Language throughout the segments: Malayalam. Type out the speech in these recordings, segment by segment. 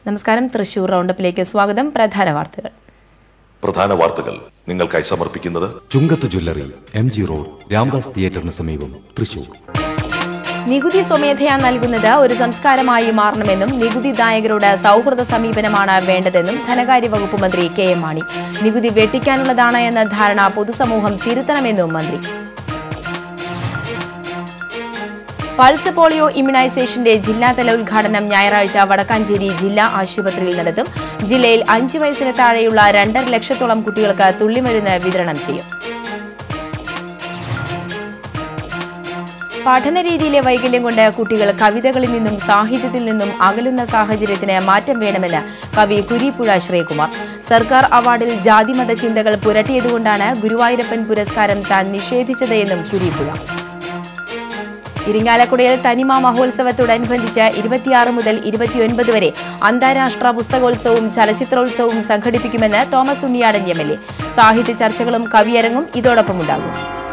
നമസ്കാരം തൃശൂർ റൗണ്ടപ്പിലേക്ക് സ്വാഗതം പ്രധാന വാർത്തകൾ പ്രധാന വാർത്തകൾ നിങ്ങൾക്കായി സമർപ്പിക്കുന്നത് Chungath jewellery M G road Ramdas തിയേറ്ററിന് സമീപം തൃശൂർ നികുതി സ്വമേധയാ നൽകുന്നത് ഒരു സംസ്കാരമായി മാറണമെന്നും നികുതിദായകരോട് സൗഹൃദ സമീപനമാണ് വേണ്ടതെന്നും ധനകാര്യ വകുപ്പ് മന്ത്രി കെ എം മാണി നികുതി വെട്ടിക്കാനുള്ളതാണ് എന്ന ധാരണ പൊതുസമൂഹം തിരുത്തണമെന്നും മന്ത്രി പൾസ് പോളിയോ ഇമ്മ്യൂണൈസേഷന്റെ ജില്ലാതല ഉദ്ഘാടനം ഞായറാഴ്ച വടക്കാഞ്ചേരി ജില്ലാ ആശുപത്രിയിൽ നടത്തും ജില്ലയിൽ അഞ്ച് വയസ്സിന് താഴെയുള്ള രണ്ടര ലക്ഷത്തോളം കുട്ടികൾക്ക് തുള്ളിമരുന്ന് വിതരണം ചെയ്യും പഠനരീതിയിലെ വൈകല്യം കൊണ്ട് കുട്ടികൾ കവിതകളിൽ നിന്നും സാഹിത്യത്തിൽ നിന്നും അകലുന്ന സാഹചര്യത്തിന് മാറ്റം വേണമെന്ന് കവി കുരിപ്പുഴ ശ്രീകുമാർ സർക്കാർ അവാർഡിൽ ജാതിമത ചിന്തകൾ പുരട്ടിയതുകൊണ്ടാണ് ഗുരുവായൂരപ്പൻ പുരസ്കാരം താൻ നിഷേധിച്ചത് എന്നും കുരിപ്പുഴ ഇരിങ്ങാലക്കുടയിൽ തനിമ മഹോത്സവത്തോടനുബന്ധിച്ച് ഇരുപത്തിയാറ് മുതൽ ഇരുപത്തിയൊൻപത് വരെ അന്താരാഷ്ട്ര പുസ്തകോത്സവവും ചലച്ചിത്രോത്സവവും സംഘടിപ്പിക്കുമെന്ന് Thomas Unniyadan M L A സാഹിത്യ ചർച്ചകളും കവിയരങ്ങും ഇതോടൊപ്പമുണ്ടാകും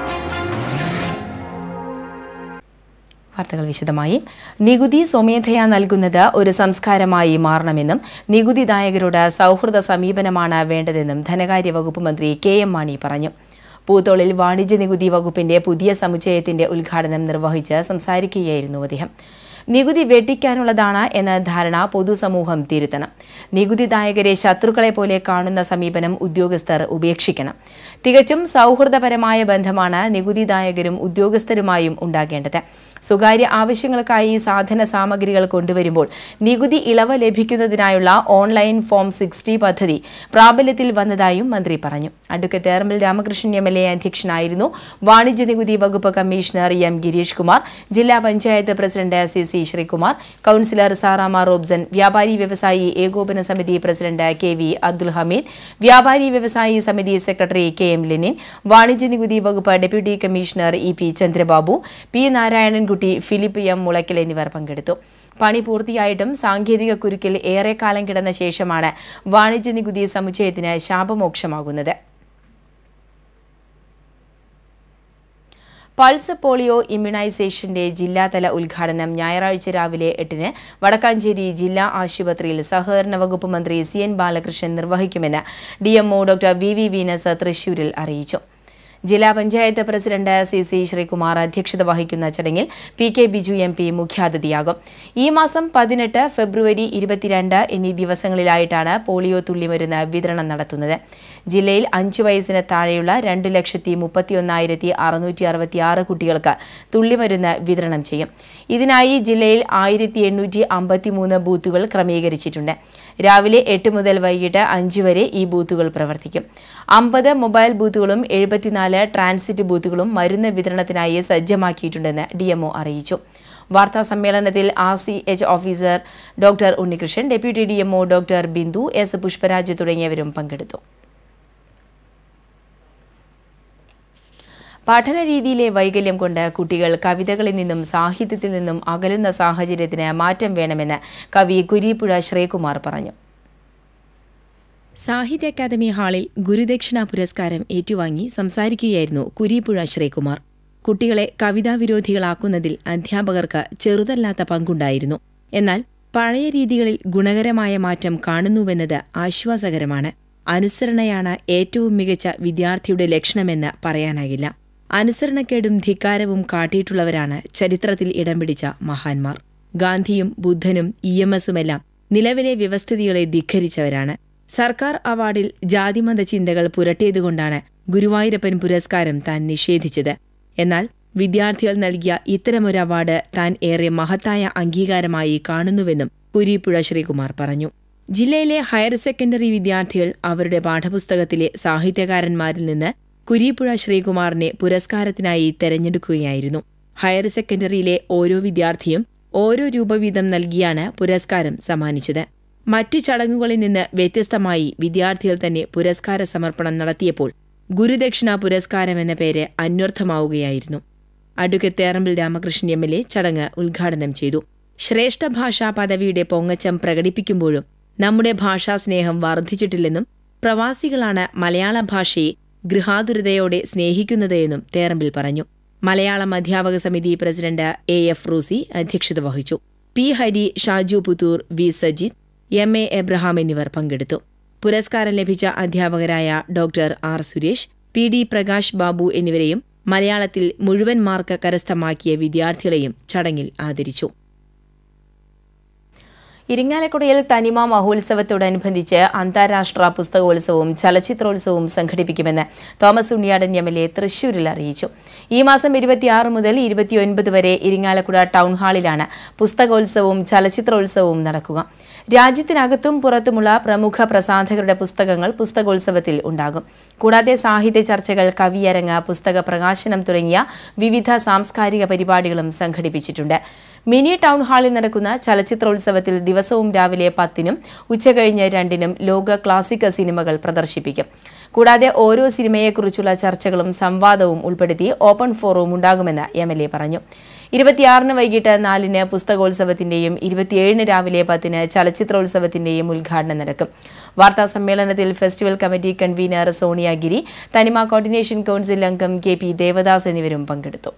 വാർത്തകൾ വിശദമായി നികുതി സ്വമേധയാ നൽകുന്നത് ഒരു സംസ്കാരമായി മാറണമെന്നും നികുതിദായകരോട് സൗഹൃദ സമീപനമാണ് വേണ്ടതെന്നും ധനകാര്യ വകുപ്പ് മന്ത്രി കെ എം മാണി പറഞ്ഞു പൂത്തോളിൽ വാണിജ്യ നികുതി വകുപ്പിന്റെ പുതിയ സമുച്ചയത്തിന്റെ ഉദ്ഘാടനം നിർവഹിച്ച് സംസാരിക്കുകയായിരുന്നു അദ്ദേഹം നികുതി വെട്ടിക്കാനുള്ളതാണ് എന്ന ധാരണ പൊതുസമൂഹം തിരുത്തണം നികുതിദായകരെ ശത്രുക്കളെ പോലെ കാണുന്ന സമീപനം ഉദ്യോഗസ്ഥർ ഉപേക്ഷിക്കണം തികച്ചും സൗഹൃദപരമായ ബന്ധമാണ് നികുതിദായകരും ഉദ്യോഗസ്ഥരുമായും ഉണ്ടാകേണ്ടത് സ്വകാര്യ ആവശ്യങ്ങൾക്കായി സാധന സാമഗ്രികൾ കൊണ്ടുവരുമ്പോൾ നികുതി ഇളവ് ലഭിക്കുന്നതിനായുള്ള ഓൺലൈൻ ഫോം സിക്സ്റ്റി പദ്ധതി പ്രാബല്യത്തിൽ വന്നതായും മന്ത്രി പറഞ്ഞു അഡ്വക്കേറ്റ് തേർമൽ രാമകൃഷ്ണൻ എം എൽ എ അധ്യക്ഷനായിരുന്നു വാണിജ്യ നികുതി വകുപ്പ് കമ്മീഷണർ എം ഗിരീഷ് കുമാർ ജില്ലാ panchayat president C C Sreekumar councillor Saramma Robson വ്യാപാരി വ്യവസായി ഏകോപന സമിതി president K V Abdul Hameed വ്യാപാരി വ്യവസായി സമിതി സെക്രട്ടറി കെ എം ലെനിൻ വാണിജ്യ നികുതി വകുപ്പ് deputy commissioner E P Chandrababu P Narayanankutty Philip M Mulakkal എന്നിവർ പങ്കെടുത്തു പണി പൂർത്തിയായിട്ടും സാങ്കേതിക കുരുക്കിൽ ഏറെക്കാലം കിടന്ന ശേഷമാണ് വാണിജ്യ നികുതി സമുച്ചയത്തിന് ശാപമോക്ഷമാകുന്നത് പൾസ് പോളിയോ ഇമ്മ്യൂണൈസേഷന്റെ ജില്ലാതല ഉദ്ഘാടനം ഞായറാഴ്ച രാവിലെ എട്ടിന് വടക്കാഞ്ചേരി ജില്ലാ ആശുപത്രിയിൽ സഹകരണ വകുപ്പ് മന്ത്രി സി എൻ ബാലകൃഷ്ണൻ നിർവഹിക്കുമെന്ന് DMO doctor V V Venus തൃശൂരിൽ അറിയിച്ചു ജില്ലാ panchayat president C C Sreekumar അധ്യക്ഷത വഹിക്കുന്ന ചടങ്ങിൽ P K Biju M P മുഖ്യാതിഥിയാകും ഈ മാസം പതിനെട്ട് ഫെബ്രുവരി ഇരുപത്തിരണ്ട് എന്നീ ദിവസങ്ങളിലായിട്ടാണ് പോളിയോ തുള്ളിമരുന്ന് വിതരണം നടത്തുന്നത് ജില്ലയിൽ അഞ്ചു വയസ്സിന് താഴെയുള്ള രണ്ട് ലക്ഷത്തി മുപ്പത്തിയൊന്നായിരത്തി അറുന്നൂറ്റി അറുപത്തിയാറ് കുട്ടികൾക്ക് തുള്ളിമരുന്ന് വിതരണം ചെയ്യും ഇതിനായി ജില്ലയിൽ ആയിരത്തി എണ്ണൂറ്റി അമ്പത്തിമൂന്ന് ബൂത്തുകൾ ക്രമീകരിച്ചിട്ടുണ്ട് രാവിലെ എട്ട് മുതൽ വൈകിട്ട് അഞ്ച് വരെ ഈ ബൂത്തുകൾ പ്രവർത്തിക്കും അമ്പത് മൊബൈൽ ബൂത്തുകളും എഴുപത്തിനാല് ട്രാൻസിറ്റ് ബൂത്തുകളും മരുന്ന് വിതരണത്തിനായി സജ്ജമാക്കിയിട്ടുണ്ടെന്ന് ഡിഎംഒ അറിയിച്ചു വാർത്താ സമ്മേളനത്തിൽ R C H officer doctor Unnikrishnan deputy DMO doctor Bindu S Pushparaj തുടങ്ങിയവരും പങ്കെടുത്തു പഠനരീതിയിലെ വൈകല്യം കൊണ്ട് കുട്ടികൾ കവിതകളിൽ നിന്നും സാഹിത്യത്തിൽ നിന്നും അകലുന്ന സാഹചര്യത്തിന് മാറ്റം വേണമെന്ന് കവി കുരീപ്പുഴ ശ്രീകുമാർ പറഞ്ഞു സാഹിത്യ അക്കാദമി ഹാളിൽ ഗുരുദക്ഷിണ പുരസ്കാരം ഏറ്റുവാങ്ങി സംസാരിക്കുകയായിരുന്നു കുരീപ്പുഴ ശ്രീകുമാർ കുട്ടികളെ കവിതാവിരോധികളാക്കുന്നതിൽ അധ്യാപകർക്ക് ചെറുതല്ലാത്ത പങ്കുണ്ടായിരുന്നു എന്നാൽ പഴയ രീതികളിൽ ഗുണകരമായ മാറ്റം കാണുന്നുവെന്നത് ആശ്വാസകരമാണ് അനുസരണയാണ് ഏറ്റവും മികച്ച വിദ്യാർത്ഥിയുടെ ലക്ഷണമെന്ന് പറയാനാകില്ല അനുസരണക്കേടും ധിക്കാരവും കാട്ടിയിട്ടുള്ളവരാണ് ചരിത്രത്തിൽ ഇടം പിടിച്ച മഹാന്മാർ ഗാന്ധിയും ബുദ്ധനും ഇ എം എസുമെല്ലാം നിലവിലെ വ്യവസ്ഥിതികളെ ധിഖരിച്ചവരാണ് സർക്കാർ അവാർഡിൽ ജാതിമത ചിന്തകൾ പുരട്ടിയതുകൊണ്ടാണ് ഗുരുവായൂരപ്പൻ പുരസ്കാരം താൻ നിഷേധിച്ചത് എന്നാൽ വിദ്യാർത്ഥികൾ നൽകിയ ഇത്തരമൊരു അവാർഡ് താൻ ഏറെ മഹത്തായ അംഗീകാരമായി കാണുന്നുവെന്നും കുരീപ്പുഴ ശ്രീകുമാർ പറഞ്ഞു ജില്ലയിലെ ഹയർ സെക്കൻഡറി വിദ്യാർത്ഥികൾ അവരുടെ പാഠപുസ്തകത്തിലെ സാഹിത്യകാരന്മാരിൽ നിന്ന് കുരീപ്പുഴ ശ്രീകുമാറിനെ പുരസ്കാരത്തിനായി തെരഞ്ഞെടുക്കുകയായിരുന്നു ഹയർ സെക്കൻഡറിയിലെ ഓരോ വിദ്യാർത്ഥിയും ഓരോ രൂപ വീതം നൽകിയാണ് പുരസ്കാരം സമ്മാനിച്ചത് മറ്റു ചടങ്ങുകളിൽ നിന്ന് വ്യത്യസ്തമായി വിദ്യാർത്ഥികൾ തന്നെ പുരസ്കാര സമർപ്പണം നടത്തിയപ്പോൾ ഗുരുദക്ഷിണ പുരസ്കാരം എന്ന പേര് അന്വർത്ഥമാവുകയായിരുന്നു advocate Therambil Ramakrishnan M L A ചടങ്ങ് ഉദ്ഘാടനം ചെയ്തു ശ്രേഷ്ഠ ഭാഷാ പദവിയുടെ പൊങ്ങച്ചം പ്രകടിപ്പിക്കുമ്പോഴും നമ്മുടെ ഭാഷാസ്നേഹം വർദ്ധിച്ചിട്ടില്ലെന്നും പ്രവാസികളാണ് മലയാള ഭാഷയെ ഗൃഹാതുരതയോടെ സ്നേഹിക്കുന്നത് എന്നും തേറമ്പിൽ പറഞ്ഞു മലയാളം അധ്യാപക സമിതി പ്രസിഡന്റ് എ എഫ് റൂസി അധ്യക്ഷത വഹിച്ചു P Hari Shaju Puthur V Sajith M A Abraham എന്നിവർ പങ്കെടുത്തു പുരസ്കാരം ലഭിച്ച അധ്യാപകരായ doctor R Suresh P D Prakash Babu എന്നിവരെയും മലയാളത്തിൽ മുഴുവൻ മാർക്ക് കരസ്ഥമാക്കിയ വിദ്യാർത്ഥികളെയും ചടങ്ങിൽ ആദരിച്ചു ഇരിങ്ങാലക്കുടയിൽ തനിമ മഹോത്സവത്തോടനുബന്ധിച്ച് അന്താരാഷ്ട്ര പുസ്തകോത്സവവും ചലച്ചിത്രോത്സവവും സംഘടിപ്പിക്കുമെന്ന് Thomas Unniyadan M L A തൃശൂരിൽ അറിയിച്ചു ഈ മാസം ഇരുപത്തിയാറ് മുതൽ ഇരുപത്തിയൊൻപത് വരെ ഇരിങ്ങാലക്കുട ടൗൺ ഹാളിലാണ് പുസ്തകോത്സവവും ചലച്ചിത്രോത്സവവും നടക്കുക രാജ്യത്തിനകത്തും പുറത്തുമുള്ള പ്രമുഖ പ്രസാധകരുടെ പുസ്തകങ്ങൾ പുസ്തകോത്സവത്തിൽ ഉണ്ടാകും കൂടാതെ സാഹിത്യ ചർച്ചകൾ കവിയരങ്ങ് പുസ്തക പ്രകാശനം തുടങ്ങിയ വിവിധ സാംസ്കാരിക പരിപാടികളും സംഘടിപ്പിച്ചിട്ടുണ്ട് മിനി ടൗൺ ഹാളിൽ നടക്കുന്ന ചലച്ചിത്രോത്സവത്തിൽ ദിവസവും രാവിലെ പത്തിനും ഉച്ചകഴിഞ്ഞ് രണ്ടിനും ലോക ക്ലാസിക് സിനിമകൾ പ്രദർശിപ്പിക്കും കൂടാതെ ഓരോ സിനിമയെക്കുറിച്ചുള്ള ചർച്ചകളും സംവാദവും ഉൾപ്പെടുത്തി ഓപ്പൺ ഫോറവും ഉണ്ടാകുമെന്ന് എം എൽ എ പറഞ്ഞു ഇരുപത്തിയാറിന് വൈകിട്ട് നാലിന് പുസ്തകോത്സവത്തിന്റെയും ഇരുപത്തിയേഴിന് രാവിലെ പത്തിന് ചലച്ചിത്രോത്സവത്തിന്റെയും ഉദ്ഘാടനം നടക്കും വാർത്താ സമ്മേളനത്തിൽ festival committee convener Soniagiri Thanima coordination council അംഗം കെ പി ദേവദാസ് എന്നിവരും പങ്കെടുത്തു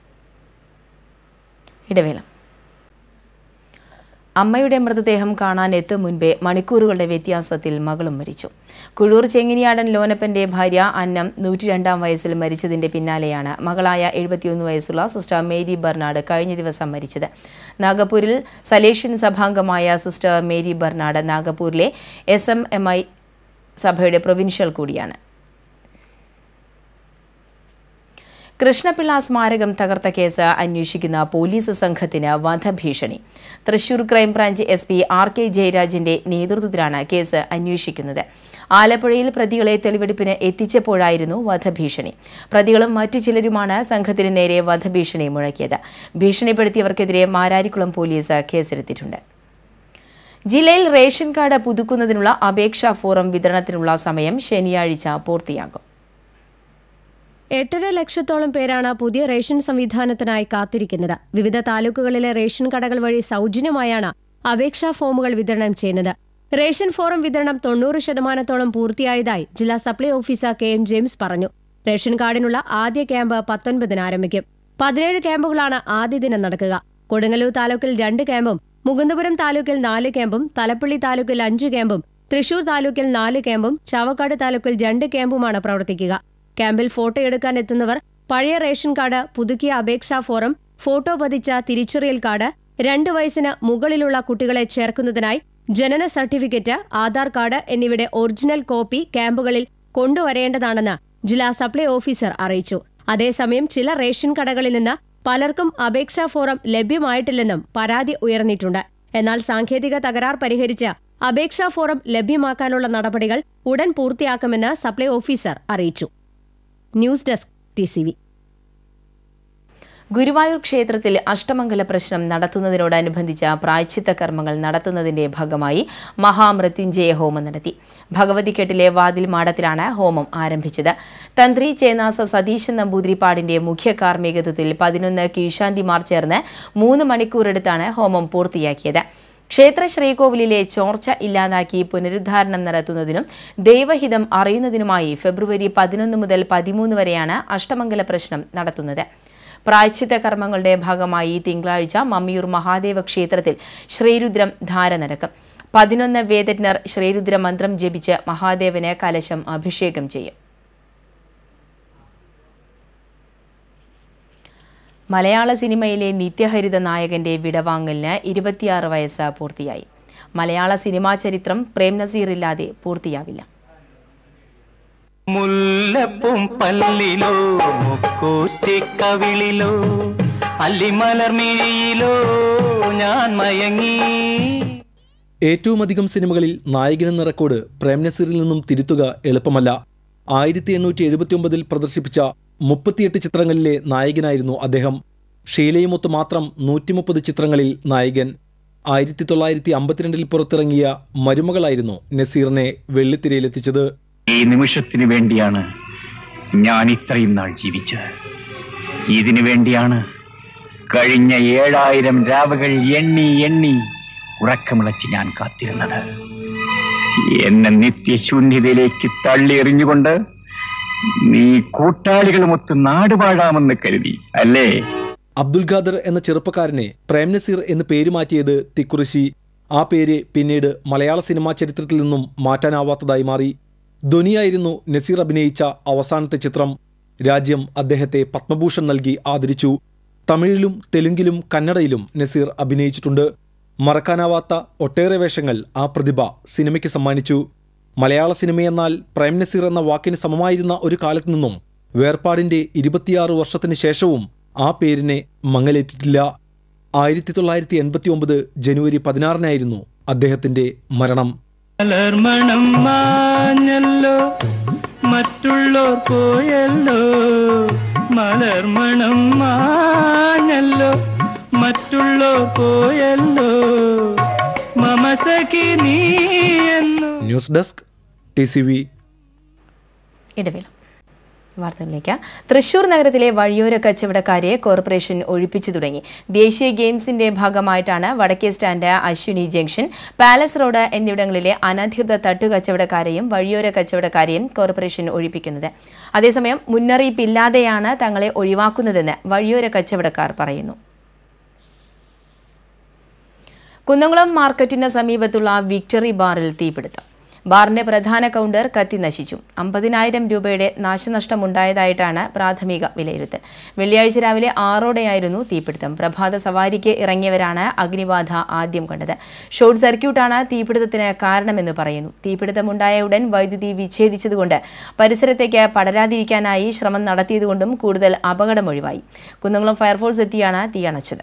ഇടവേള അമ്മയുടെ മൃതദേഹം കാണാൻ എത്തും മുൻപേ മണിക്കൂറുകളുടെ വ്യത്യാസത്തിൽ മകളും മരിച്ചു കുഴൂർ ചെങ്ങിനിയാടൻ ലോനപ്പന്റെ ഭാര്യ അന്നം നൂറ്റിരണ്ടാം വയസ്സിൽ മരിച്ചതിന്റെ പിന്നാലെയാണ് മകളായ എഴുപത്തിയൊന്ന് വയസ്സുള്ള സിസ്റ്റർ മേരി ബർണാഡ് കഴിഞ്ഞ ദിവസം മരിച്ചത് നാഗപ്പൂരിൽ സലേഷ്യൻ സഭാംഗമായ സിസ്റ്റർ മേരി ബർണാഡ് നാഗപ്പൂരിലെ എസ് എം എം ഐ സഭയുടെ പ്രൊവിൻഷ്യൽ കൂടിയാണ് കൃഷ്ണപിള്ള സ്മാരകം തകർത്ത കേസ് അന്വേഷിക്കുന്ന പോലീസ് സംഘത്തിന് വധഭീഷണി Thrissur crime branch S P R K ജയരാജിന്റെ നേതൃത്വത്തിലാണ് കേസ് അന്വേഷിക്കുന്നത് ആലപ്പുഴയിൽ പ്രതികളെ തെളിവെടുപ്പിന് എത്തിച്ചപ്പോഴായിരുന്നു വധഭീഷണി പ്രതികളും മറ്റു ചിലരുമാണ് സംഘത്തിന് നേരെ വധഭീഷണി മുഴക്കിയത് ഭീഷണിപ്പെടുത്തിയവർക്കെതിരെ മാരാരിക്കുളം പോലീസ് കേസെടുത്തിട്ടുണ്ട് ജില്ലയിൽ റേഷൻ കാർഡ് പുതുക്കുന്നതിനുള്ള അപേക്ഷാ ഫോറം വിതരണത്തിനുള്ള സമയം ശനിയാഴ്ച പൂർത്തിയാകും എട്ടര ലക്ഷത്തോളം പേരാണ് പുതിയ റേഷൻ സംവിധാനത്തിനായി കാത്തിരിക്കുന്നത് വിവിധ താലൂക്കുകളിലെ റേഷൻ കടകൾ വഴി സൗജന്യമായാണ് അപേക്ഷാ ഫോമുകൾ വിതരണം ചെയ്യുന്നത് റേഷൻ ഫോറം വിതരണം തൊണ്ണൂറ് ശതമാനത്തോളം പൂർത്തിയായതായി ജില്ലാ supply officer K M James പറഞ്ഞു റേഷൻ കാർഡിനുള്ള ആദ്യ ക്യാമ്പ് പത്തൊൻപതിന് ആരംഭിക്കും പതിനേഴ് ക്യാമ്പുകളാണ് ആദ്യ ദിനം നടക്കുക കൊടുങ്ങല്ലൂർ താലൂക്കിൽ രണ്ട് ക്യാമ്പും മുകുന്ദപുരം താലൂക്കിൽ നാല് ക്യാമ്പും തലപ്പള്ളി താലൂക്കിൽ അഞ്ച് ക്യാമ്പും തൃശൂർ താലൂക്കിൽ നാല് ക്യാമ്പും ചാവക്കാട് താലൂക്കിൽ രണ്ട് ക്യാമ്പുമാണ് പ്രവർത്തിക്കുക ക്യാമ്പിൽ ഫോട്ടോ എടുക്കാൻ എത്തുന്നവർ പഴയ റേഷൻ കാർഡ് പുതുക്കിയ അപേക്ഷാ ഫോറം ഫോട്ടോ പതിച്ച തിരിച്ചറിയൽ കാർഡ് രണ്ട് വയസ്സിന് മുകളിലുള്ള കുട്ടികളെ ചേർക്കുന്നതിനായി ജനന സർട്ടിഫിക്കറ്റ് ആധാർ കാർഡ് എന്നിവയുടെ ഒറിജിനൽ കോപ്പി ക്യാമ്പുകളിൽ കൊണ്ടുവരേണ്ടതാണെന്ന് ജില്ലാ സപ്ലൈ ഓഫീസർ അറിയിച്ചു അതേസമയം ചില റേഷൻ കടകളിൽ നിന്ന് പലർക്കും അപേക്ഷാ ഫോറം ലഭ്യമായിട്ടില്ലെന്നും പരാതി ഉയർന്നിട്ടുണ്ട് എന്നാൽ സാങ്കേതിക തകരാർ പരിഹരിച്ച് അപേക്ഷാ ഫോറം ലഭ്യമാക്കാനുള്ള നടപടികൾ ഉടൻ പൂർത്തിയാക്കുമെന്ന് സപ്ലൈ ഓഫീസർ അറിയിച്ചു news desk T C V Guruvayur ക്ഷേത്രത്തിൽ അഷ്ടമംഗല പ്രശ്നം നടത്തുന്നതിനോടനുബന്ധിച്ച പ്രായച്ചിത്ത കർമ്മങ്ങൾ നടത്തുന്നതിന്റെ ഭാഗമായി മഹാമൃത്യുഞ്ജയ ഹോമം നടത്തി ഭഗവതിക്കെട്ടിലെ വാതിൽ മാടത്തിലാണ് ഹോമം ആരംഭിച്ചത് തന്ത്രി ചേനാസ സതീശൻ നമ്പൂതിരിപ്പാടിന്റെ മുഖ്യ കാർമ്മികത്വത്തിൽ പതിനൊന്ന് കീഴ്ശാന്തിമാർ ചേർന്ന് മൂന്ന് മണിക്കൂറെടുത്താണ് ഹോമം പൂർത്തിയാക്കിയത് ക്ഷേത്ര ശ്രീകോവിലിലെ ചോർച്ച ഇല്ലാതാക്കി പുനരുദ്ധാരണം നടത്തുന്നതിനും ദൈവഹിതം അറിയുന്നതിനുമായി ഫെബ്രുവരി പതിനൊന്ന് മുതൽ പതിമൂന്ന് വരെയാണ് അഷ്ടമംഗല പ്രശ്നം നടത്തുന്നത് പ്രായച്ചിത്ത കർമ്മങ്ങളുടെ ഭാഗമായി തിങ്കളാഴ്ച മമ്മിയൂർ മഹാദേവ ക്ഷേത്രത്തിൽ ശ്രീരുദ്രം ധാര നടക്കും പതിനൊന്ന് വേദജ്ഞർ ശ്രീരുദ്ര മന്ത്രം ജപിച്ച് മഹാദേവന് കലശം അഭിഷേകം ചെയ്യും മലയാള സിനിമയിലെ നിത്യഹരിത നായകന്റെ വിടവാങ്ങലിന് ഇരുപത്തിയാറ് വയസ്സ് പൂർത്തിയായി മലയാള സിനിമാ ചരിത്രം പ്രേം നസീർ ഇല്ലാതെ പൂർത്തിയാവില്ല മുല്ലപ്പും പല്ലിലോ മുക്കൂറ്റിക്കവിളിലോ അല്ലിമലർമിഴിയിലോ ഞാൻ മയങ്ങി ഏറ്റവുമധികം സിനിമകളിൽ നായകനെന്ന റെക്കോർഡ് പ്രേംനസീറിൽ നിന്നും തിരുത്തുക എളുപ്പമല്ല ആയിരത്തി എണ്ണൂറ്റി എഴുപത്തിയൊമ്പതിൽ പ്രദർശിപ്പിച്ച മുപ്പത്തിയെട്ട് ചിത്രങ്ങളിലെ നായകനായിരുന്നു അദ്ദേഹം ഷീലയുമൊത്ത് മാത്രം നൂറ്റിമുപ്പത് ചിത്രങ്ങളിൽ നായകൻ ആയിരത്തി തൊള്ളായിരത്തി അമ്പത്തിരണ്ടിൽ പുറത്തിറങ്ങിയ മരുമകളായിരുന്നു നസീറിനെ വെള്ളിത്തിരയിലെത്തിച്ചത് ഈ നിമിഷത്തിന് വേണ്ടിയാണ് ഞാൻ ഇത്രയും നാൾ ജീവിച്ചത് ഇതിനു വേണ്ടിയാണ് കഴിഞ്ഞ ഏഴായിരം രാവുകൾ എണ്ണി എണ്ണി ഉറക്കമിളച്ച് ഞാൻ കാത്തിരുന്നത് എന്നെ നിത്യശൂന്യതയിലേക്ക് തള്ളി എറിഞ്ഞുകൊണ്ട് നീ കൂട്ടാളികളുമൊത്ത് നാടുപാഴാമെന്ന് കരുതി അല്ലേ അബ്ദുൽ ഖാദർ എന്ന ചെറുപ്പക്കാരനെ പ്രേംനസീർ എന്ന് പേര് മാറ്റിയത് തിക്കുറിശി ആ പേര് പിന്നീട് മലയാള സിനിമാ ചരിത്രത്തിൽ നിന്നും മാറ്റാനാവാത്തതായി മാറി ധ്വനിയായിരുന്നു നസീർ അഭിനയിച്ച അവസാനത്തെ ചിത്രം രാജ്യം അദ്ദേഹത്തെ പത്മഭൂഷൺ നൽകി ആദരിച്ചു തമിഴിലും തെലുങ്കിലും കന്നഡയിലും നസീർ അഭിനയിച്ചിട്ടുണ്ട് മറക്കാനാവാത്ത ഒട്ടേറെ വേഷങ്ങൾ ആ പ്രതിഭ സിനിമയ്ക്ക് സമ്മാനിച്ചു മലയാള സിനിമയെന്നാൽ പ്രേം നസീർ എന്ന വാക്കിന് സമമായിരുന്ന ഒരു കാലത്തു നിന്നും വേർപാടിന്റെ ഇരുപത്തിയാറ് വർഷത്തിന് ശേഷവും ആ പേരിനെ മങ്ങലേറ്റിട്ടില്ല ആയിരത്തി തൊള്ളായിരത്തി എൺപത്തി ഒമ്പത് ജനുവരി പതിനാറിനായിരുന്നു അദ്ദേഹത്തിന്റെ മരണം മലർമണം മാഞ്ഞല്ലോ മറ്റുള്ളോർ പോയല്ലോ മലർമണം മാഞ്ഞല്ലോ മറ്റുള്ളോർ പോയല്ലോ മമസഖി നീ എന്നോ news desk T C V ഇടവേള വാർത്തകളിലേക്ക് തൃശൂർ നഗരത്തിലെ വഴിയോര കച്ചവടക്കാരെ കോർപ്പറേഷൻ ഒഴിപ്പിച്ചു തുടങ്ങി ദേശീയ ഗെയിംസിന്റെ ഭാഗമായിട്ടാണ് വടക്കേ stand Ashwini junction palace road എന്നിവിടങ്ങളിലെ അനധികൃത തട്ടുകച്ചവടക്കാരെയും വഴിയോര കച്ചവടക്കാരെയും കോർപ്പറേഷൻ ഒഴിപ്പിക്കുന്നത് അതേസമയം മുന്നറിയിപ്പില്ലാതെയാണ് തങ്ങളെ ഒഴിവാക്കുന്നതെന്ന് വഴിയോര കച്ചവടക്കാർ പറയുന്നു കുന്നംകുളം മാർക്കറ്റിന് സമീപത്തുള്ള വിക്ടറി ബാറിൽ തീപിടുത്തം ബാറിന്റെ പ്രധാന കൗണ്ടർ കത്തി നശിച്ചു അമ്പതിനായിരം രൂപയുടെ നാശനഷ്ടമുണ്ടായതായിട്ടാണ് പ്രാഥമിക വിലയിരുത്തൽ വെള്ളിയാഴ്ച രാവിലെ ആറോടെയായിരുന്നു തീപിടുത്തം പ്രഭാത സവാരിക്ക് ഇറങ്ങിയവരാണ് അഗ്നിബാധ ആദ്യം കണ്ടത് ഷോർട്ട് സർക്യൂട്ടാണ് തീപിടുത്തത്തിന് കാരണമെന്ന് പറയുന്നു തീപിടുത്തമുണ്ടായ ഉടൻ വൈദ്യുതി വിച്ഛേദിച്ചതുകൊണ്ട് പരിസരത്തേക്ക് പടരാതിരിക്കാനായി ശ്രമം നടത്തിയതുകൊണ്ടും കൂടുതൽ അപകടമൊഴിവായി കുന്നംകുളം ഫയർഫോഴ്സ് എത്തിയാണ് തീയണച്ചത്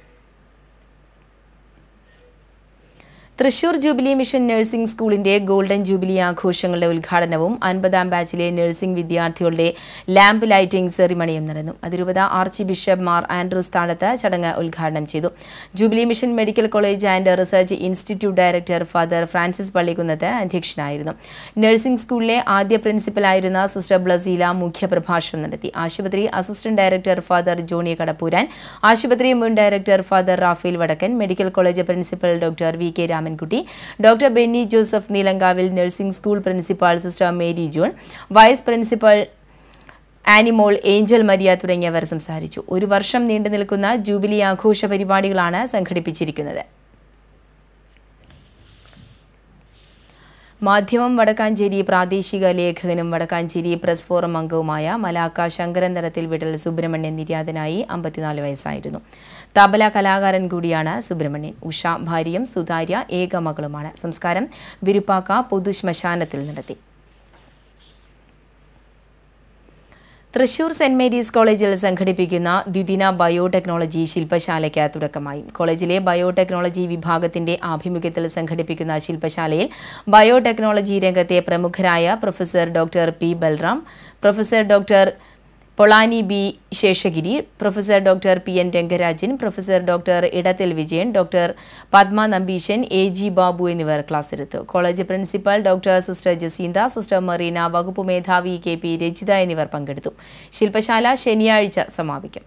തൃശൂർ ജൂബിലി മിഷൻ നഴ്സിംഗ് സ്കൂളിന്റെ ഗോൾഡൻ ജൂബിലി ആഘോഷങ്ങളുടെ ഉദ്ഘാടനവും അൻപതാം ബാച്ചിലെ നഴ്സിംഗ് വിദ്യാർത്ഥികളുടെ ലാമ്പ് ലൈറ്റിംഗ് സെറിമണിയും നടന്നു അതിരൂപത ആർച്ച് ബിഷപ്പ് മാർ ആൻഡ്രൂസ് താഴത്ത് ചടങ്ങ് ഉദ്ഘാടനം ചെയ്തു jubilee mission medical college and research institute director father Francis Pallikkunnath അധ്യക്ഷനായിരുന്നു നഴ്സിംഗ് സ്കൂളിലെ ആദ്യ പ്രിൻസിപ്പലായിരുന്ന സിസ്റ്റർ ബ്ലസീല മുഖ്യപ്രഭാഷണം നടത്തി ആശുപത്രി assistant director father Johnny Kadappooran ആശുപത്രി മുൻ director father Raphael Vadakkan medical college principal doctor V K Ramankutty doctor Benny Joseph Neelankavil nursing school principal sister Mary John vice principal Animol Angel Maria തുടങ്ങിയവർ സംസാരിച്ചു ഒരു വർഷം നീണ്ടു നിൽക്കുന്ന ജൂബിലി ആഘോഷ പരിപാടികളാണ് സംഘടിപ്പിച്ചിരിക്കുന്നത് മാധ്യമം വടക്കാഞ്ചേരി പ്രാദേശിക ലേഖകനും വടക്കാഞ്ചേരി പ്രസ് ഫോറം അംഗവുമായ മലാക്ക ശങ്കരൻ തരത്തിൽ വിടൽ സുബ്രഹ്മണ്യൻ നിര്യാതനായി അമ്പത്തിനാല് വയസ്സായിരുന്നു തബല കലാകാരൻ കൂടിയാണ് സുബ്രഹ്മണ്യൻ ഉഷ ഭാര്യയും സുതാര്യ ഏക മകളുമാണ് സംസ്കാരം വിരുപ്പാക്ക പൊതുശ്മശാനത്തിൽ നടത്തി തൃശൂർ സെന്റ് മേരീസ് കോളേജിൽ സംഘടിപ്പിക്കുന്ന ദ്വിദിന ബയോടെക്നോളജി ശില്പശാലയ്ക്ക് തുടക്കമായി കോളേജിലെ ബയോടെക്നോളജി വിഭാഗത്തിന്റെ ആഭിമുഖ്യത്തിൽ സംഘടിപ്പിക്കുന്ന ശില്പശാലയിൽ ബയോടെക്നോളജി രംഗത്തെ പ്രമുഖരായ professor doctor P Balram professor doctor Polani B Seshagiri professor doctor P N Rangarajan professor doctor Edathil Vijayan doctor Padma Nambeesan A G Babu എന്നിവർ ക്ലാസ്സെടുത്തു college principal doctor sister Jacintha sister Marina വകുപ്പ് മേധാവി കെ പി രജിത എന്നിവർ പങ്കെടുത്തു ശില്പശാല ശനിയാഴ്ച സമാപിക്കും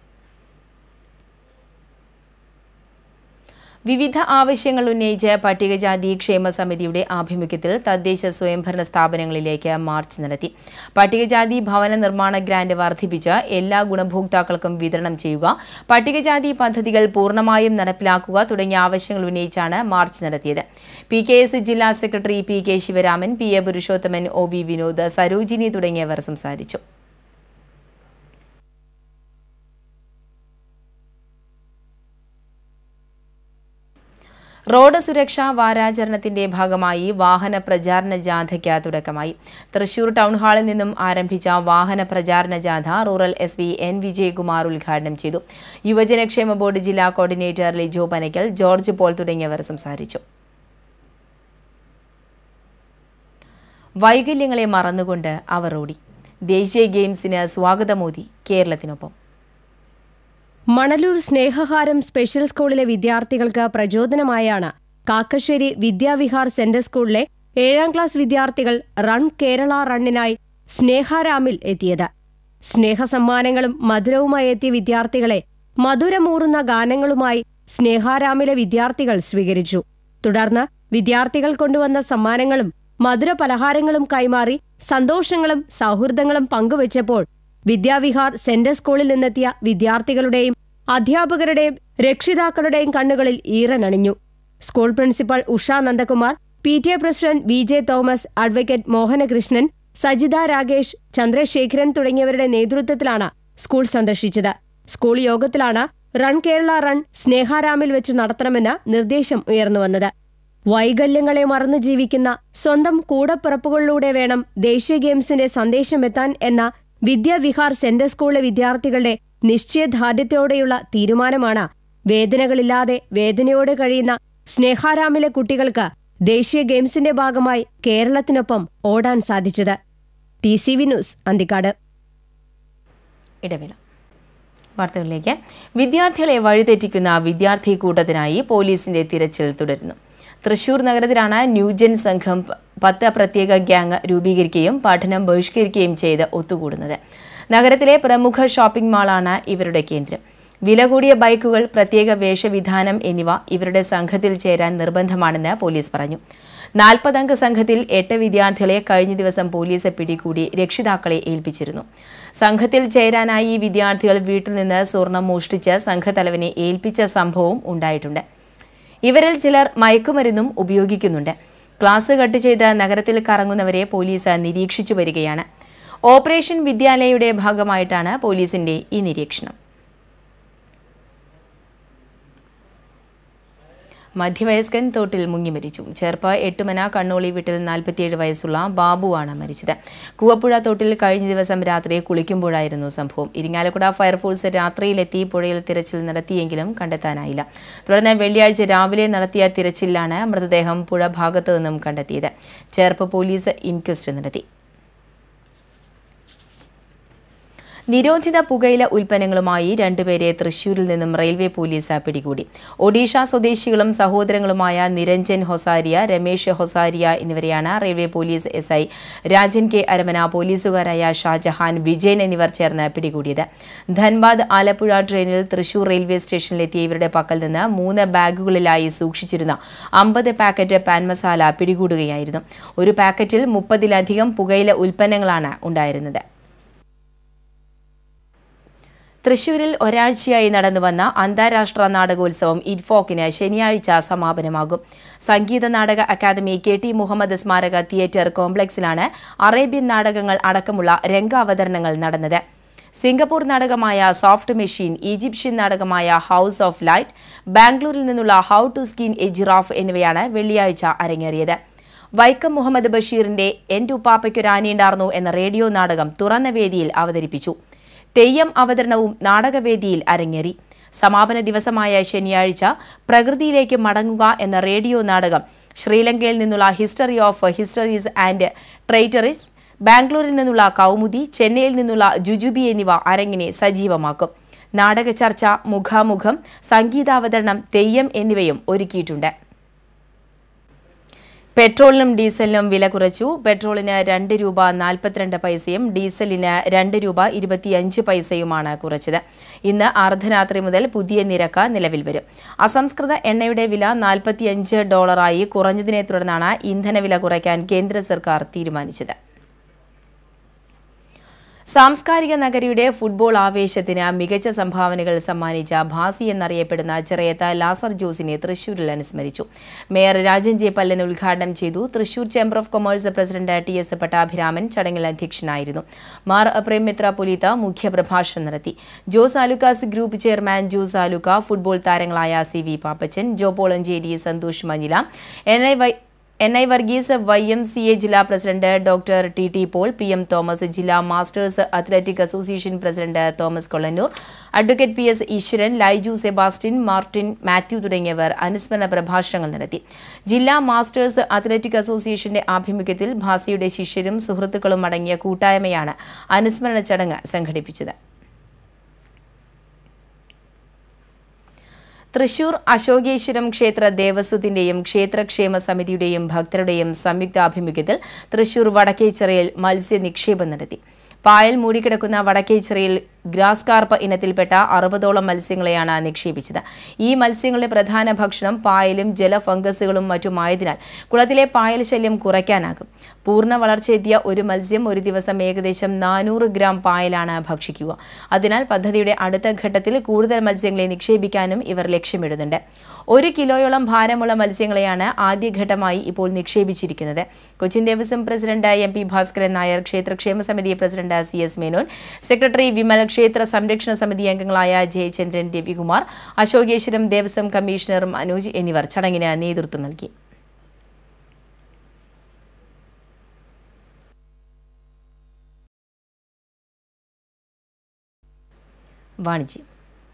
വിവിധ ആവശ്യങ്ങൾ ഉന്നയിച്ച് പട്ടികജാതി ക്ഷേമ സമിതിയുടെ ആഭിമുഖ്യത്തിൽ തദ്ദേശ സ്വയംഭരണ സ്ഥാപനങ്ങളിലേക്ക് മാർച്ച് നടത്തി പട്ടികജാതി ഭവന നിർമ്മാണ ഗ്രാന്റ് വർദ്ധിപ്പിച്ച് എല്ലാ ഗുണഭോക്താക്കൾക്കും വിതരണം ചെയ്യുക പട്ടികജാതി പദ്ധതികൾ പൂർണ്ണമായും നടപ്പിലാക്കുക തുടങ്ങിയ ആവശ്യങ്ങൾ ഉന്നയിച്ചാണ് മാർച്ച് നടത്തിയത് പി കെ എസ് ജില്ലാ secretary P K Sivaraman P A Purushothaman O V Vinod Sarojini തുടങ്ങിയവർ സംസാരിച്ചു റോഡ് സുരക്ഷാ വാരാചരണത്തിന്റെ ഭാഗമായി വാഹന പ്രചാരണ ജാഥയ്ക്ക് തുടക്കമായി തൃശൂർ ടൗൺ ഹാളിൽ നിന്നും ആരംഭിച്ച വാഹന പ്രചാരണ ജാഥ rural S P N Vijayakumar ഉദ്ഘാടനം ചെയ്തു യുവജനക്ഷേമ ബോർഡ് ജില്ലാ coordinator Lijo Panakkal George Paul തുടങ്ങിയവർ സംസാരിച്ചു വൈകല്യങ്ങളെ മറന്നുകൊണ്ട് അവർ ഓടി ദേശീയ ഗെയിംസിന് സ്വാഗതമോദി കേരളത്തിനൊപ്പം മണലൂർ സ്നേഹഹാരം സ്പെഷ്യൽ സ്കൂളിലെ വിദ്യാർത്ഥികൾക്ക് പ്രചോദനമായാണ് കാക്കശ്ശേരി വിദ്യാവിഹാർ സെന്റർ സ്കൂളിലെ ഏഴാം ക്ലാസ് വിദ്യാർത്ഥികൾ റൺ കേരള റണ്ണിനായി സ്നേഹാരാമിൽ എത്തിയത് സ്നേഹസമ്മാനങ്ങളും മധുരവുമായി എത്തിയ വിദ്യാർത്ഥികളെ മധുരമൂറുന്ന ഗാനങ്ങളുമായി സ്നേഹാരാമിലെ വിദ്യാർത്ഥികൾ സ്വീകരിച്ചു തുടർന്ന് വിദ്യാർത്ഥികൾ കൊണ്ടുവന്ന സമ്മാനങ്ങളും മധുര പലഹാരങ്ങളും കൈമാറി സന്തോഷങ്ങളും സൗഹൃദങ്ങളും പങ്കുവച്ചപ്പോൾ വിദ്യാവിഹാർ സെന്റർ സ്കൂളിൽ നിന്നെത്തിയ വിദ്യാർത്ഥികളുടെയും അധ്യാപകരുടെയും രക്ഷിതാക്കളുടെയും കണ്ണുകളിൽ ഈറനണിഞ്ഞു school principal Usha Nandakumar P T A president V J Thomas advocate Mohanakrishnan Sajitha Rakesh Chandrasekharan തുടങ്ങിയവരുടെ നേതൃത്വത്തിലാണ് സ്കൂൾ സന്ദർശിച്ചത് സ്കൂൾ യോഗത്തിലാണ് റൺ കേരള റൺ സ്നേഹാരാമിൽ വെച്ച് നടത്തണമെന്ന നിർദ്ദേശം ഉയർന്നുവന്നത് വൈകല്യങ്ങളെ മറന്നു ജീവിക്കുന്ന സ്വന്തം കൂടപ്പിറപ്പുകളിലൂടെ വേണം ദേശീയ ഗെയിംസിന്റെ സന്ദേശമെത്താൻ എന്ന വിദ്യാവിഹാർ സെന്റർ സ്കൂളിലെ വിദ്യാർത്ഥികളുടെ നിശ്ചയദാർഢ്യത്തോടെയുള്ള തീരുമാനമാണ് വേദനകളില്ലാതെ വേദനയോടെ കഴിയുന്ന സ്നേഹാരാമിലെ കുട്ടികൾക്ക് ദേശീയ ഗെയിംസിന്റെ ഭാഗമായി കേരളത്തിനൊപ്പം ഓടാൻ സാധിച്ചത് T C V news Anthikad ഇടവേള വാർത്തകളിലേക്ക് വിദ്യാർത്ഥികളെ വഴിതെറ്റിക്കുന്ന വിദ്യാർത്ഥി കൂട്ടത്തിനായി പോലീസിന്റെ തിരച്ചിൽ തുടരുന്നു തൃശൂർ നഗരത്തിലാണ് ന്യൂജൻ സംഘം പ- പത്ത് പ്രത്യേക ഗ്യാങ് രൂപീകരിക്കുകയും പഠനം ബഹിഷ്കരിക്കുകയും ചെയ്ത് ഒത്തുകൂടുന്നത് നഗരത്തിലെ പ്രമുഖ ഷോപ്പിംഗ് മാളാണ് ഇവരുടെ കേന്ദ്രം വില കൂടിയ ബൈക്കുകൾ പ്രത്യേക വേഷവിധാനം എന്നിവ ഇവരുടെ സംഘത്തിൽ ചേരാൻ നിർബന്ധമാണെന്ന് പോലീസ് പറഞ്ഞു നാൽപ്പതംഗ സംഘത്തിൽ എട്ട് വിദ്യാർത്ഥികളെ കഴിഞ്ഞ ദിവസം പോലീസ് പിടികൂടി രക്ഷിതാക്കളെ ഏൽപ്പിച്ചിരുന്നു സംഘത്തിൽ ചേരാനായി ഈ വിദ്യാർത്ഥികൾ വീട്ടിൽ നിന്ന് സ്വർണം മോഷ്ടിച്ച് സംഘത്തലവനെ ഏൽപ്പിച്ച സംഭവവും ഉണ്ടായിട്ടുണ്ട് ഇവരിൽ ചിലർ മയക്കുമരുന്നും ഉപയോഗിക്കുന്നുണ്ട് ക്ലാസ് കട്ട് ചെയ്ത് നഗരത്തിൽ കറങ്ങുന്നവരെ പോലീസ് നിരീക്ഷിച്ചു വരികയാണ് ഓപ്പറേഷൻ വിദ്യാലയയുടെ ഭാഗമായിട്ടാണ് പോലീസിന്റെ ഈ നിരീക്ഷണം മധ്യവയസ്കൻ തോട്ടിൽ മുങ്ങി മരിച്ചു ചേർപ്പ് എട്ടുമന കണ്ണോളി വീട്ടിൽ നാൽപ്പത്തിയേഴ് വയസ്സുള്ള ബാബുവാണ് മരിച്ചത് കൂവപ്പുഴ തോട്ടിൽ കഴിഞ്ഞ ദിവസം രാത്രി കുളിക്കുമ്പോഴായിരുന്നു സംഭവം ഇരിങ്ങാലക്കുട ഫയർഫോഴ്സ് രാത്രിയിലെത്തി പുഴയിൽ തിരച്ചിൽ നടത്തിയെങ്കിലും കണ്ടെത്താനായില്ല തുടർന്ന് വെള്ളിയാഴ്ച രാവിലെ നടത്തിയ തിരച്ചിലാണ് മൃതദേഹം പുഴ ഭാഗത്തു നിന്നും കണ്ടെത്തിയത് ചേർപ്പ് പോലീസ് ഇൻക്വസ്റ്റ് നടത്തി നിരോധിത പുകയില ഉൽപ്പന്നങ്ങളുമായി രണ്ടുപേരെ തൃശൂരിൽ നിന്നും റെയിൽവേ പോലീസ് പിടികൂടി ഒഡീഷ സ്വദേശികളും സഹോദരങ്ങളുമായ നിരഞ്ജൻ ഹൊസാരിയ രമേശ് ഹൊസാരിയ എന്നിവരെയാണ് railway police S I Rajan K Aramana പോലീസുകാരായ ഷാജഹാൻ വിജയൻ എന്നിവർ ചേർന്ന് പിടികൂടിയത് ധൻബാദ് ആലപ്പുഴ ട്രെയിനിൽ തൃശൂർ റെയിൽവേ സ്റ്റേഷനിലെത്തിയ ഇവരുടെ പക്കൽ നിന്ന് മൂന്ന് ബാഗുകളിലായി സൂക്ഷിച്ചിരുന്ന അമ്പത് പാക്കറ്റ് പാൻ മസാല പിടികൂടുകയായിരുന്നു ഒരു പാക്കറ്റിൽ മുപ്പതിലധികം പുകയില ഉൽപ്പന്നങ്ങളാണ് ഉണ്ടായിരുന്നത് തൃശൂരിൽ ഒരാഴ്ചയായി നടന്നുവന്ന അന്താരാഷ്ട്ര നാടകോത്സവം ഇൻഫോക്കിന് ശനിയാഴ്ച സമാപനമാകും സംഗീത നാടക അക്കാദമി കെ ടി മുഹമ്മദ് സ്മാരക തിയേറ്റർ കോംപ്ലക്സിലാണ് അറേബ്യൻ നാടകങ്ങൾ അടക്കമുള്ള രംഗാവതരണങ്ങൾ നടന്നത് സിംഗപ്പൂർ നാടകമായ സോഫ്റ്റ് മെഷീൻ ഈജിപ്ഷ്യൻ നാടകമായ ഹൗസ് ഓഫ് ലൈറ്റ് ബാംഗ്ലൂരിൽ നിന്നുള്ള how to skin a giraffe എന്നിവയാണ് വെള്ളിയാഴ്ച അരങ്ങേറിയത് വൈക്കം മുഹമ്മദ് ബഷീറിന്റെ എൻ ടുപ്പാപ്പയ്ക്കൊരാനിയുണ്ടാർന്നു എന്ന റേഡിയോ നാടകം തുറന്ന വേദിയിൽ അവതരിപ്പിച്ചു തെയ്യം അവതരണവും നാടകവേദിയിൽ അരങ്ങേറി സമാപന ദിവസമായ ശനിയാഴ്ച പ്രകൃതിയിലേക്ക് മടങ്ങുക എന്ന റേഡിയോ നാടകം ശ്രീലങ്കയിൽ നിന്നുള്ള ഹിസ്റ്ററി ഓഫ് ഹിസ്റ്ററീസ് ആൻഡ് ട്രൈറ്ററീസ് ബാംഗ്ലൂരിൽ നിന്നുള്ള കൗമുദി ചെന്നൈയിൽ നിന്നുള്ള ജുജുബി എന്നിവ അരങ്ങിനെ സജീവമാക്കും നാടക ചർച്ച മുഖാമുഖം സംഗീതാവതരണം തെയ്യം എന്നിവയും ഒരുക്കിയിട്ടുണ്ട് പെട്രോളിനും ഡീസലിനും വില കുറച്ചു പെട്രോളിന് രണ്ട് രൂപ നാൽപ്പത്തിരണ്ട് പൈസയും ഡീസലിന് രണ്ട് രൂപ ഇരുപത്തിയഞ്ച് പൈസയുമാണ് കുറച്ചത് ഇന്ന് അർദ്ധരാത്രി മുതൽ പുതിയ നിരക്ക് നിലവിൽ വരും അസംസ്കൃത എണ്ണയുടെ വില നാൽപ്പത്തിയഞ്ച് ഡോളറായി കുറഞ്ഞതിനെ തുടർന്നാണ് ഇന്ധനവില കുറയ്ക്കാൻ കേന്ദ്ര സർക്കാർ തീരുമാനിച്ചത് സാംസ്കാരിക നഗരിയുടെ ഫുട്ബോൾ ആവേശത്തിന് മികച്ച സംഭാവനകൾ സമ്മാനിച്ച ഭാസി എന്നറിയപ്പെടുന്ന ചെറിയത്ത ലാസർ ജോസിനെ തൃശൂരിൽ അനുസ്മരിച്ചു മേയർ രാജൻ ജെ പല്ലൻ ഉദ്ഘാടനം ചെയ്തു Thrissur chamber of commerce president T S Pattabhiraman ചടങ്ങിൽ അധ്യക്ഷനായിരുന്നു മാർ പ്രേംമിത്ര പുലീത്ത മുഖ്യപ്രഭാഷണം നടത്തി Jose Alukkas group chairman Jose Alukka football താരങ്ങളായ C V Pappachan Jo Polanchery Santhosh Manjila N I Y N I Varghese Y M C A ജില്ലാ president doctor T T Paul P M Thomas ജില്ലാ masters athletic association president Thomas Kollannur advocate P S Eswaran Laiju Sebastian Martin Mathew തുടങ്ങിയവർ അനുസ്മരണ പ്രഭാഷണങ്ങൾ നടത്തി ജില്ലാ മാസ്റ്റേഴ്സ് അത്ലറ്റിക് അസോസിയേഷന്റെ ആഭിമുഖ്യത്തിൽ ഭാസിയുടെ ശിഷ്യരും സുഹൃത്തുക്കളും അടങ്ങിയ കൂട്ടായ്മയാണ് അനുസ്മരണ ചടങ്ങ് സംഘടിപ്പിച്ചത് തൃശൂർ അശോകേശ്വരം ക്ഷേത്ര ദേവസ്വത്തിന്റെയും ക്ഷേത്രക്ഷേമ സമിതിയുടെയും ഭക്തരുടെയും സംയുക്താഭിമുഖ്യത്തിൽ തൃശൂർ വടക്കേച്ചിറയിൽ മത്സ്യ നിക്ഷേപം നടത്തി പായൽ മൂടിക്കിടക്കുന്ന വടക്കേച്ചിറയിൽ ഗ്രാസ് കാർപ്പ് ഇനത്തിൽപ്പെട്ട അറുപതോളം മത്സ്യങ്ങളെയാണ് നിക്ഷേപിച്ചത് ഈ മത്സ്യങ്ങളുടെ പ്രധാന ഭക്ഷണം പായലും ജല ഫംഗസുകളും മറ്റുമായതിനാൽ കുളത്തിലെ പായൽ ശല്യം കുറയ്ക്കാനാകും പൂർണ്ണ വളർച്ചയെത്തിയ ഒരു മത്സ്യം ഒരു ദിവസം ഏകദേശം നാനൂറ് ഗ്രാം പായലാണ് ഭക്ഷിക്കുക അതിനാൽ പദ്ധതിയുടെ അടുത്ത ഘട്ടത്തിൽ കൂടുതൽ മത്സ്യങ്ങളെ നിക്ഷേപിക്കാനും ഇവർ ലക്ഷ്യമിടുന്നുണ്ട് ഒരു കിലോയോളം ഭാരമുള്ള മത്സ്യങ്ങളെയാണ് ആദ്യഘട്ടമായി ഇപ്പോൾ നിക്ഷേപിച്ചിരിക്കുന്നത് Cochin Devaswom president M P Bhaskaran Nair ക്ഷേത്രക്ഷേമ സമിതി president C S Menon secretary Vimal ക്ഷേത്ര സംരക്ഷണ സമിതി അംഗങ്ങളായ ജയചന്ദ്രൻ രവികുമാർ അശോകേശ്വരം ദേവസ്വം കമ്മീഷണർ മനോജ് എന്നിവർ ചടങ്ങിന് നേതൃത്വം നൽകി വാണിജ്യം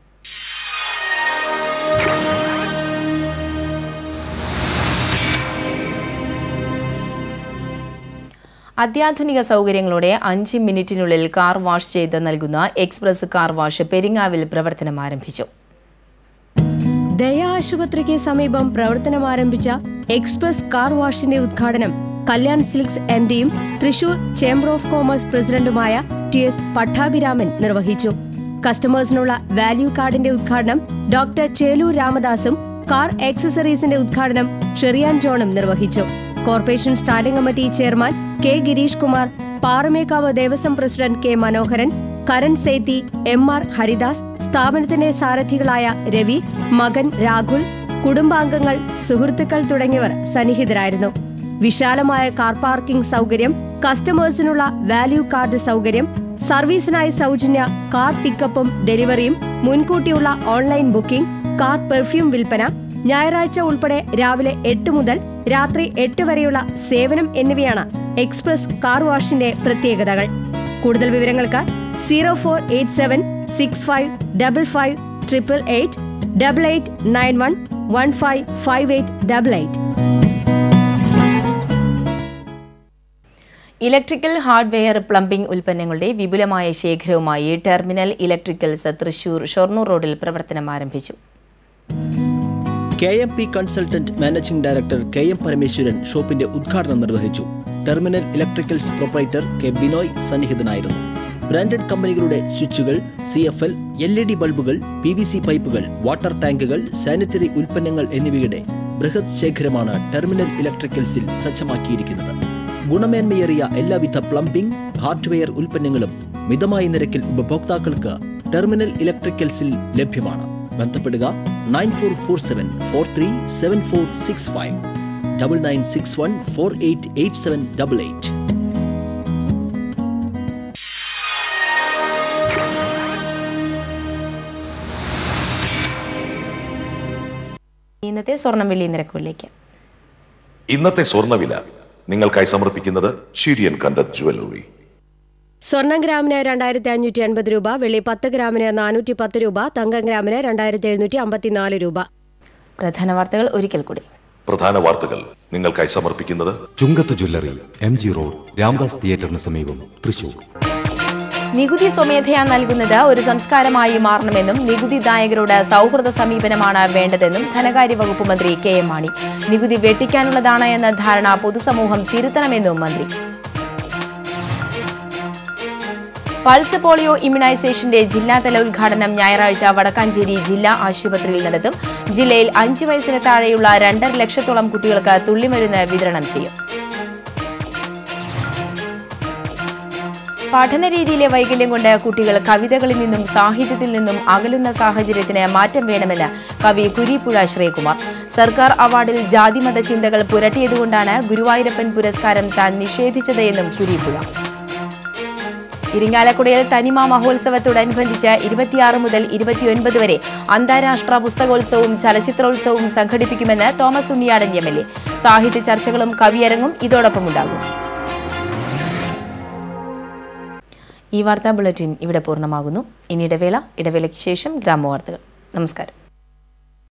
അത്യാധുനിക സൗകര്യങ്ങളോടെ അഞ്ച് മിനിറ്റിനുള്ളിൽ കാർ വാഷ് ചെയ്ത് നൽകുന്ന എക്സ്പ്രസ് കാർ വാഷ് പെരിങ്ങാവിൽ പ്രവർത്തനം ആരംഭിച്ചു ദയ ആശുപത്രിക്ക് സമീപം പ്രവർത്തനം ആരംഭിച്ച എക്സ്പ്രസ് കാർ വാഷിന്റെ ഉദ്ഘാടനം കല്യാൺ സിൽക്സ് എം ഡിയും തൃശൂർ ചേംബർ ഓഫ് കോമേഴ്സ് പ്രസിഡന്റുമായ ടി എസ് പട്ടാഭിരാമൻ നിർവഹിച്ചു കസ്റ്റമേഴ്സിനുള്ള വാല്യൂ കാർഡിന്റെ ഉദ്ഘാടനം ഡോക്ടർ ചേലൂർ രാമദാസും കാർ ആക്സസറീസിന്റെ ഉദ്ഘാടനം ചെറിയാൻ ജോണും നിർവഹിച്ചു corporation standing committee chairman K Girish Kumar Paramekkavu Devaswom president K Manoharan Karan Sethi M R Haridas സ്ഥാപനത്തിന്റെ സാരഥികളായ രവി മകൻ രാഹുൽ കുടുംബാംഗങ്ങൾ സുഹൃത്തുക്കൾ തുടങ്ങിയവർ സന്നിഹിതരായിരുന്നു വിശാലമായ കാർ പാർക്കിംഗ് സൗകര്യം കസ്റ്റമേഴ്സിനുള്ള വാല്യൂ കാർഡ് സൗകര്യം സർവീസിനായി സൗജന്യ കാർ പിക്കപ്പും ഡെലിവറിയും മുൻകൂട്ടിയുള്ള ഓൺലൈൻ ബുക്കിംഗ് കാർ പെർഫ്യൂം വിൽപ്പന ഞായറാഴ്ച ഉൾപ്പെടെ രാവിലെ എട്ട് മുതൽ രാത്രി എട്ട് വരെയുള്ള സേവനം എന്നിവയാണ് എക്സ്പ്രസ് കാർ വാഷിന്റെ പ്രത്യേകതകൾ കൂടുതൽ വിവരങ്ങൾക്ക് zero four eight seven six five double five triple eight double eight nine one one five five eight double eight electrical hardware plumbing ഉൽപ്പന്നങ്ങളുടെ വിപുലമായ ശേഖരവുമായി ടെർമിനൽ ഇലക്ട്രിക്കൽസ് തൃശൂർ ഷൊർണൂർ റോഡിൽ പ്രവർത്തനം ആരംഭിച്ചു K M P consultant managing director K M Parameswaran ഷോപ്പിന്റെ ഉദ്ഘാടനം നിർവഹിച്ചു terminal electricals proprietor K Binoy സന്നിഹിതനായിരുന്നു ബ്രാൻഡഡ് കമ്പനികളുടെ സ്വിച്ചുകൾ C F L L E D ബൾബുകൾ പി വി സി പൈപ്പുകൾ വാട്ടർ ടാങ്കുകൾ സാനിറ്ററി ഉൽപ്പന്നങ്ങൾ എന്നിവയുടെ ബൃഹത് ശേഖരമാണ് ടെർമിനൽ ഇലക്ട്രിക്കൽസിൽ സജ്ജമാക്കിയിരിക്കുന്നത് ഗുണമേന്മയേറിയ എല്ലാവിധ പ്ലംബിംഗ് ഹാർഡ്വെയർ ഉൽപ്പന്നങ്ങളും മിതമായ നിരക്കിൽ ഉപഭോക്താക്കൾക്ക് ടെർമിനൽ ഇലക്ട്രിക്കൽസിൽ ലഭ്യമാണ് ബന്ധപ്പെടുക nine four four seven four three seven four six five double nine six one four eight eight seven double eight ഇന്നത്തെ സ്വർണം വെള്ളി നിരക്കുകളിലേക്ക് ഇന്നത്തെ സ്വർണ്ണവില നിങ്ങൾക്കായി സമർപ്പിക്കുന്നത് ചിരിയൻ കണ്ടത് ജുവല്ലറി സ്വർണം ഗ്രാമിന് രണ്ടായിരത്തി അഞ്ഞൂറ്റി എൺപത് രൂപ വെള്ളി പത്ത് ഗ്രാമിന് നാനൂറ്റി പത്ത് രൂപ തങ്കം ഗ്രാമിന് രണ്ടായിരത്തി എഴുന്നൂറ്റി അമ്പത്തിനാല് രൂപ പ്രധാന വാർത്തകൾ ഒരിക്കൽ കൂടി പ്രധാന വാർത്തകൾ നിങ്ങൾക്കായി സമർപ്പിക്കുന്നത് Chungath jewellery M G road Ramdas തിയേറ്ററിന് സമീപം തൃശൂർ നികുതി സ്വമേധയാ നൽകുന്നത് ഒരു സംസ്കാരമായി മാറണമെന്നും നികുതിദായകരോട് സൗഹൃദ സമീപനമാണ് വേണ്ടതെന്നും ധനകാര്യ വകുപ്പ് മന്ത്രി കെ എം മാണി നികുതി വെട്ടിക്കാനുള്ളതാണ് എന്ന ധാരണ പൊതുസമൂഹം തിരുത്തണമെന്നും മന്ത്രി പൾസ് പോളിയോ ഇമ്മ്യൂണൈസേഷന്റെ ജില്ലാതല ഉദ്ഘാടനം ഞായറാഴ്ച വടക്കാഞ്ചേരി ജില്ലാ ആശുപത്രിയിൽ നടത്തും ജില്ലയിൽ അഞ്ച് വയസ്സിന് താഴെയുള്ള രണ്ടര ലക്ഷത്തോളം കുട്ടികൾക്ക് തുള്ളിമരുന്ന് വിതരണം ചെയ്യും പഠനരീതിയിലെ വൈകല്യം കൊണ്ട് കുട്ടികൾ കവിതകളിൽ നിന്നും സാഹിത്യത്തിൽ നിന്നും അകലുന്ന സാഹചര്യത്തിന് മാറ്റം വേണമെന്ന് കവി കുരിപ്പുഴ ശ്രീകുമാർ സർക്കാർ അവാർഡിൽ ജാതിമത ചിന്തകൾ പുരട്ടിയതുകൊണ്ടാണ് ഗുരുവായൂരപ്പൻ പുരസ്കാരം താൻ നിഷേധിച്ചത് എന്നും കുരിപ്പുഴ ഇരിങ്ങാലക്കുടയിൽ തനിമ മഹോത്സവത്തോടനുബന്ധിച്ച് ഇരുപത്തിയാറ് മുതൽ ഇരുപത്തിയൊൻപത് വരെ അന്താരാഷ്ട്ര പുസ്തകോത്സവവും ചലച്ചിത്രോത്സവവും സംഘടിപ്പിക്കുമെന്ന് Thomas Unniyadan M L A സാഹിത്യ ചർച്ചകളും കവിയരങ്ങും ഇതോടൊപ്പമുണ്ടാകും ഈ വാർത്താ ബുള്ളറ്റിൻ ഇവിടെ പൂർണ്ണമാകുന്നു ഇനി ഇടവേള ഇടവേളയ്ക്ക് ശേഷം ഗ്രാമവാർത്തകൾ നമസ്കാരം